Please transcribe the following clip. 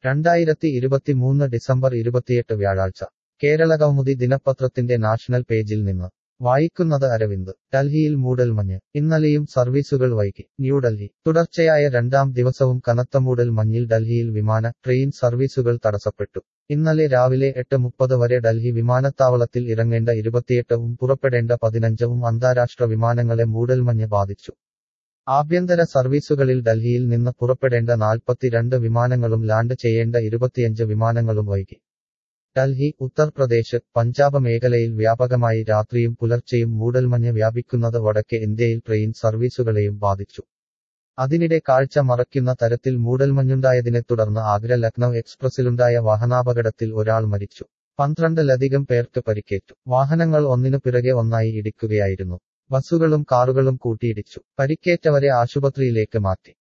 രണ്ടായിരത്തി ഇരുപത്തിമൂന്ന് ഡിസംബർ ഇരുപത്തിയെട്ട് വ്യാഴാഴ്ച കേരളകൗമുദി ദിനപത്രത്തിന്റെ നാഷണൽ പേജിൽ നിന്ന് വായിക്കുന്നത് അരവിന്ദ് ഡൽഹിയിൽ മൂടൽമഞ്ഞ് ഇന്നലെയും സർവീസുകൾ വൈകി ന്യൂഡൽഹി തുടർച്ചയായ രണ്ടാം ദിവസവും കനത്ത മൂടൽ മഞ്ഞിൽ ഡൽഹിയിൽ വിമാന ട്രെയിൻ സർവീസുകൾ തടസ്സപ്പെട്ടു ഇന്നലെ രാവിലെ എട്ട് മുപ്പത് വരെ ഡൽഹി വിമാനത്താവളത്തിൽ ഇറങ്ങേണ്ട ഇരുപത്തിയെട്ടവും പുറപ്പെടേണ്ട പതിനഞ്ചവും അന്താരാഷ്ട്ര വിമാനങ്ങളെ മൂടൽമഞ്ഞ് ബാധിച്ചു ആഭ്യന്തര സർവീസുകളിൽ ഡൽഹിയിൽ നിന്ന് പുറപ്പെടേണ്ട നാൽപ്പത്തിരണ്ട് വിമാനങ്ങളും ലാൻഡ് ചെയ്യേണ്ട ഇരുപത്തിയഞ്ച് വിമാനങ്ങളും വൈകി ഡൽഹി ഉത്തർപ്രദേശ് പഞ്ചാബ് മേഖലയിൽ വ്യാപകമായി രാത്രിയും പുലർച്ചെയും മൂടൽമഞ്ഞ് വ്യാപിക്കുന്നത് വടക്കേ ഇന്ത്യയിൽ ട്രെയിൻ സർവീസുകളെയും ബാധിച്ചു അതിനിടെ കാഴ്ച മറയ്ക്കുന്ന തരത്തിൽ മൂടൽമഞ്ഞുണ്ടായതിനെ തുടർന്ന് ആഗ്ര ലക്നൌ എക്സ്പ്രസിലുണ്ടായ വാഹനാപകടത്തിൽ ഒരാൾ മരിച്ചു പന്ത്രണ്ടിലധികം പേർക്ക് പരിക്കേറ്റു വാഹനങ്ങൾ ഒന്നിനു പിറകെ ഒന്നായി ഇടിക്കുകയായിരുന്നു ബസ്സുകളും കാറുകളും കൂട്ടിയിടിച്ചു പരിക്കേറ്റവരെ ആശുപത്രിയിലേക്ക് മാറ്റി